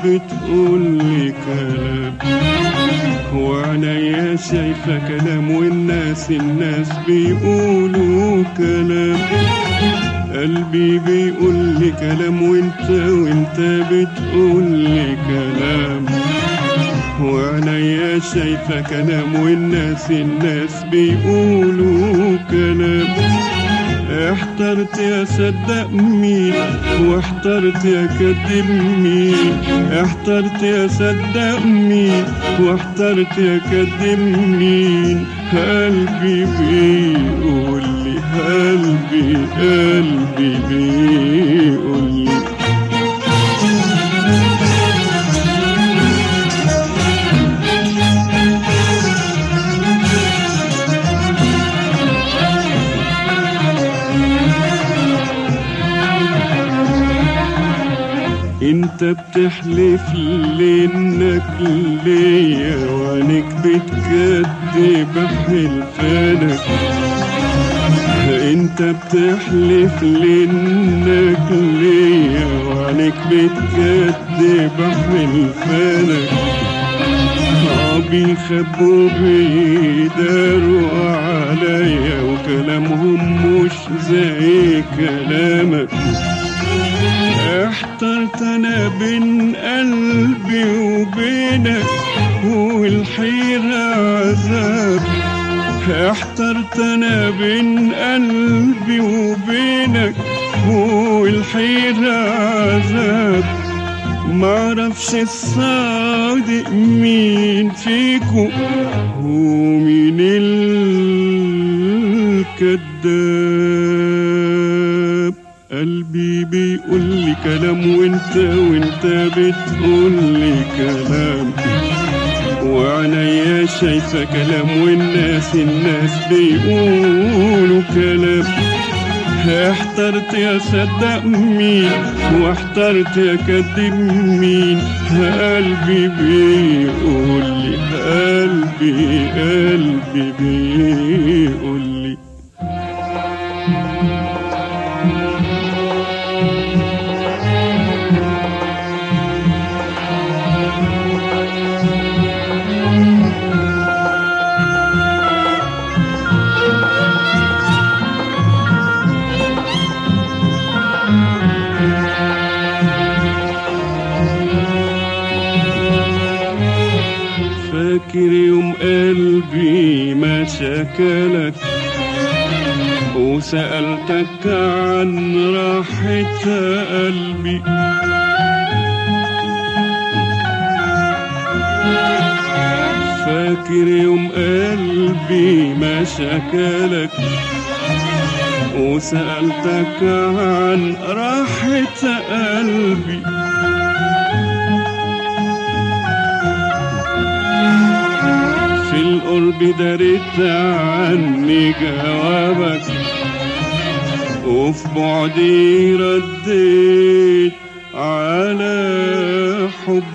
بتقول لي كلام وعينيا شايفة كلام والناس الناس بيقولوا كلام قلبي بيقول لي كلام وانت وانت بتقول لي كلام وعينيا شايفة كلام والناس الناس بيقولوا كلام احترت يا صدق مين واحترت يا كدب مين احترت يا صدق مين واحترت يا كدب مين قلبي بيقول لي قلبي قلبي بيقول لي انت بتحلف لانك ليا وعينك بتكذب حلفانك انت بتحلف لانك ليا وعينك بتكذب حلفانك اه بيخبوا بيداروا عليا وكلامهم مش زي كلامك احترت انا بين قلبي وبينك والحيرة عذاب احترت انا بين قلبي وبينك والحيرة عذاب معرفش الصادق مين فيكو ومين الكذاب قلبي بيقول لي كلام وانت وانت بتقول لي كلام وعينيا شايفة كلام والناس الناس بيقولوا كلام احترت يا صدق مين واحترت يا كدب مين قلبي بيقول لي قلبي قلبي بيقول لي فاكر يوم قلبي ما شكلك وسألتك عن راحة قلبي فاكر يوم قلبي ما شكلك وسألتك عن راحة قلبي في القرب دريت عني جوابك وفي بعدي رديت على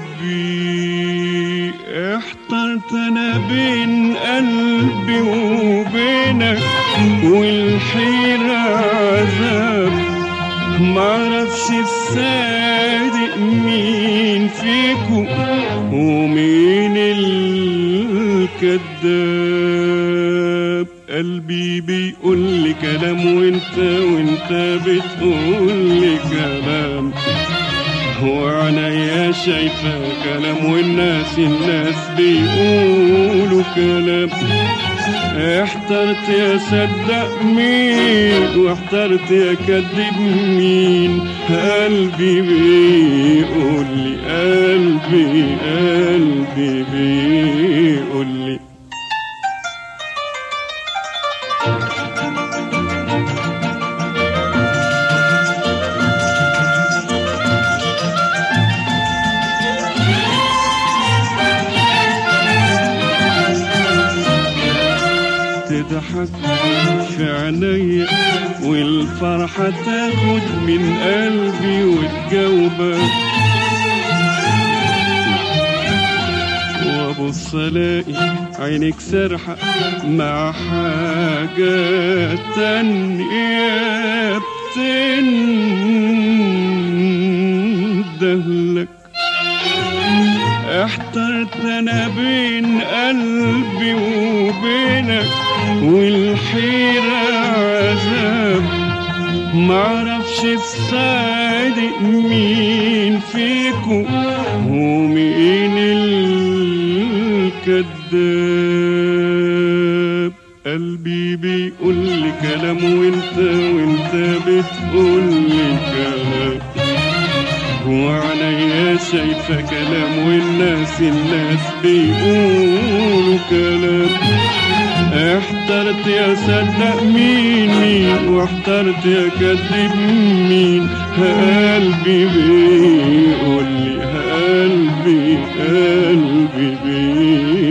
حبي احترت انا بين قلبي وبينك والحيرة عذاب معرفش الصادق مين فيكو ومين الكذاب قلبي بيقول لي كلام وانت وانت بتقول لي كلام وعينيا شايفة كلام والناس الناس بيقولوا كلام احترت يا صدق مين واحترت يا كذب مين قلبي بيقول لي قلبي قلبي بيقول لي تضحك في عينيا والفرحة تاخد من قلبي وتجاوبك وابص الاقي عينك سرحة مع حاجة تانية بتندهلك انا بين قلبي وبينك والحيرة عذاب معرفش الصادق مين فيكو ومين الكذاب قلبي بيقول لي كلام وانت وانت بتقول لي كلام وعليا شايفة كلام والناس الناس بيقولوا كلام احترت يا صدق مين مين واحترت يا كذب مين قلبي بيقول لي قلبي قلبي بيقول